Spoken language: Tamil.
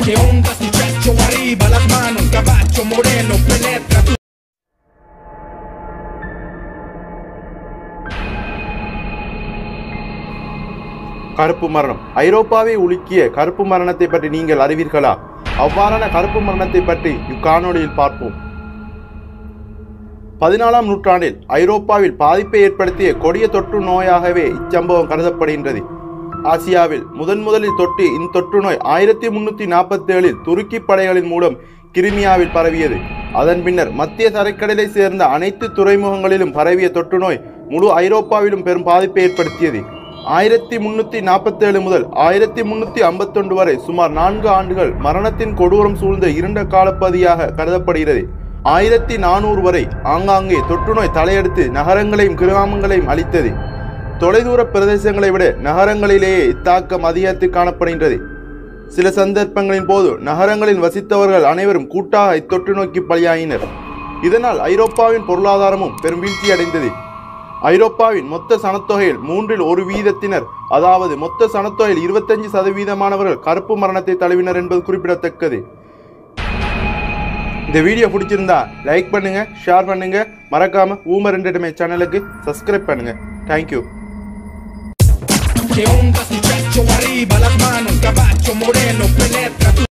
Que onda si pecho arriba, las manos, caballo moreno, penetra tu கருப்பு மரணம் ஐரோப்பாவை உலுக்கிய கருப்பு மரணத்தை பற்றி நீங்கள் அறிவீர்களா அவ்வாறான கருப்பு மரணத்தை பற்றி இக்காணொளியில் பார்ப்போம் பதினாலாம் நூற்றாண்டில் ஐரோப்பாவில் பாதிப்பை ஏற்படுத்திய கொடிய தொற்று நோயாகவே இச்சம்பவம் கருதப்படுகின்றது ஆசியாவில் முதன் முதலில் தொட்டு இந்த தொற்று நோய் ஆயிரத்தி முன்னூத்தி நாற்பத்தி ஏழில் துருக்கி படைகளின் மூலம் கிரிமியாவில் பரவியது அதன் பின்னர் மத்திய தரைக்கடலை சேர்ந்த அனைத்து துறைமுகங்களிலும் பரவிய தொற்று நோய் முழு ஐரோப்பாவிலும் பெரும் பாதிப்பை ஏற்படுத்தியது ஆயிரத்தி முன்னூத்தி நாற்பத்தி ஏழு முதல் ஆயிரத்தி முன்னூத்தி ஐம்பத்தொன்று வரை சுமார் நான்கு ஆண்டுகள் மரணத்தின் கொடூரம் சூழ்ந்த இருண்ட காலப்பகுதியாக கருதப்படுகிறது ஆயிரத்தி நானூறு வரை ஆங்காங்கே தொற்றுநோய் தலையெடுத்து நகரங்களையும் கிராமங்களையும் அழித்தது தொலைதூர பிரதேசங்களை விட நகரங்களிலேயே இத்தாக்கம் அதிகரித்து காணப்படுகின்றது சில சந்தர்ப்பங்களின் போது நகரங்களில் வசித்தவர்கள் அனைவரும் கூட்டாக இத்தொற்று நோக்கி பலியாயினர் இதனால் ஐரோப்பாவின் பொருளாதாரமும் பெரும் வீழ்ச்சியடைந்தது ஐரோப்பாவின் மொத்த சனத்தொகையில் மூன்றில் ஒரு வீதத்தினர் அதாவது மொத்த சனத்தொகையில் இருபத்தஞ்சு சதவீதமானவர்கள் கருப்பு மரணத்தை தழுவினர் என்பது குறிப்பிடத்தக்கது இந்த வீடியோ பிடிச்சிருந்தா லைக் பண்ணுங்க ஷேர் பண்ணுங்க மறக்காம ஊமர் என்டர்டைன்மெண்ட் சேனலுக்கு சப்ஸ்கிரைப் பண்ணுங்க thank you Que onda si pecho arriba, las manos, caballo moreno, penetra tu